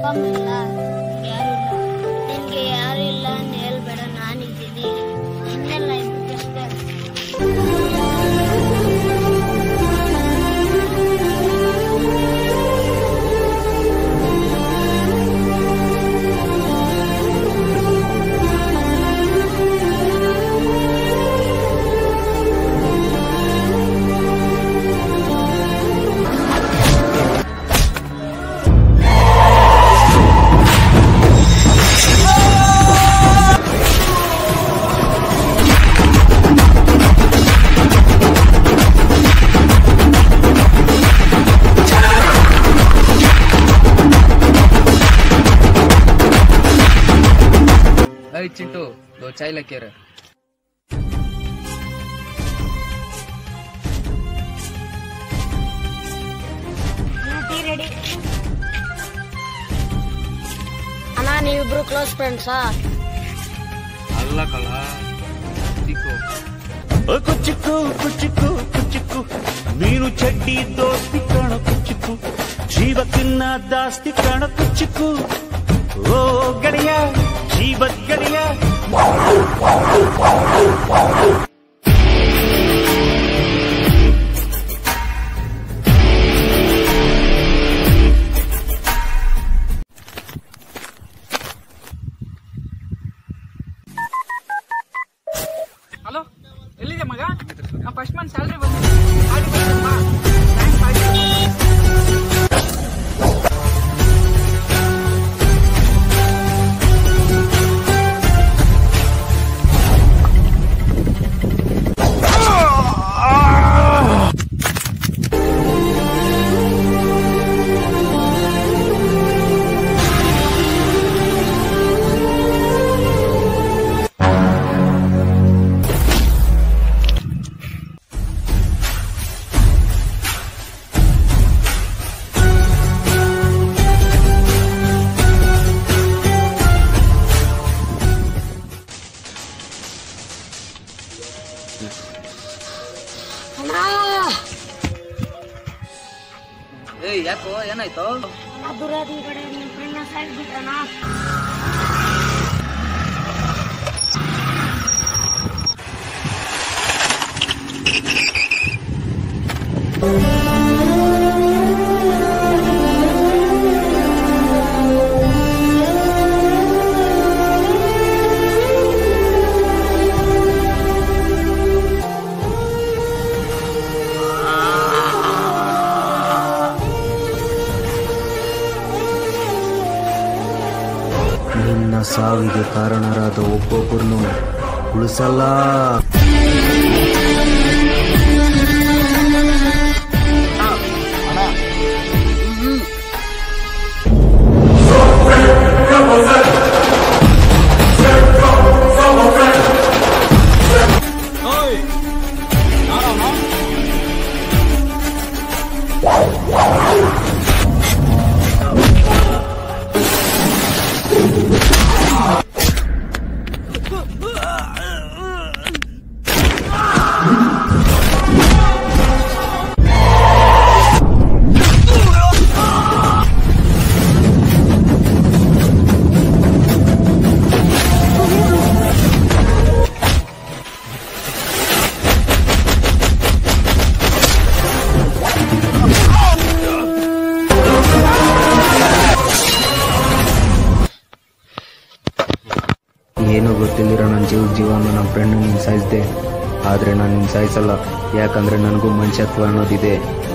ಅಮ್ಮ ಇಲ್ಲ ಯಾರು ಇಲ್ಲ ನಿನ್ಗೆ ಯಾರು ಇಲ್ಲ ಅಂತ ಹೇಳ್ಬೇಡ ನಾನಿದ್ದೀನಿ ಇನ್ನೆಲ್ಲ ಇದಕ್ಕಷ್ಟೇ ऐ चिंटू दो चाय लेके रे ಟೀ ರೆಡಿ ಅಣ್ಣ ನೀವಿಬ್ರು ಕ್ಲೋಸ್ ಫ್ರೆಂಡ್ಸಾ ಅಲ್ಲ ಕಳ ದಿಕ್ಕು ಕುಚಿಕ್ಕು ಕುಚಿಕ್ಕು ಕುಚಿಕ್ಕು ನೀನು ಚಡ್ಡಿ ದೋಸ್ತಿ ಕಣ ಕುಚಿಕ್ಕು ಜೀವಕ್ಕಿನ್ನ ದಾಸ್ತಿ ಕಣ ಕುಚಿಕ್ಕು ಓ ಗಡಿಯ ಜೀವದ್ ಗಡಿಯ ಹಲೋ ಎಲ್ಲಿದೆ ಮಗ ನಾ ಫಸ್ಟ್ ಮಂತ್ ಸ್ಯಾಲ್ರಿ ಬಂದಿದೆ ಪಾರ್ಟಿ ಬರ್ತೀನಿ ಬಾ ಥ್ಯಾಂಕ್ಸ್ ಪಾರ್ಟಿ ಏಯ್ ಯಾಕೋ ಏನಾಯ್ತು ಅಬ್ಬರಾದಿ ಕಡೆ ನಿಮ್ಮ ಫ್ರೆಂಡ್ನ ಸಾಕ್ಬಿಟ್ಟಣ ನಿನ್ನ ಸಾವಿಗೆ ಕಾರಣರಾದ ಒಬ್ಬೊಬ್ಬರನ್ನು ಉಳಿಸಲ್ಲ ಏನು ಗೊತ್ತಿಲ್ದಿರೋ ನನ್ನ ಜೀವ ಜೀವನ ನನ್ನ ಫ್ರೆಂಡ್ ನೀನು ಸಾಯಿಸಿದೆ ಆದರೆ ನಾನು ನಿನ್ನ ಸಾಯಿಸಲ್ಲ ಯಾಕಂದ್ರೆ ನನಗೂ ಮನುಷ್ಯತ್ವ ಅನ್ನೋದಿದೆ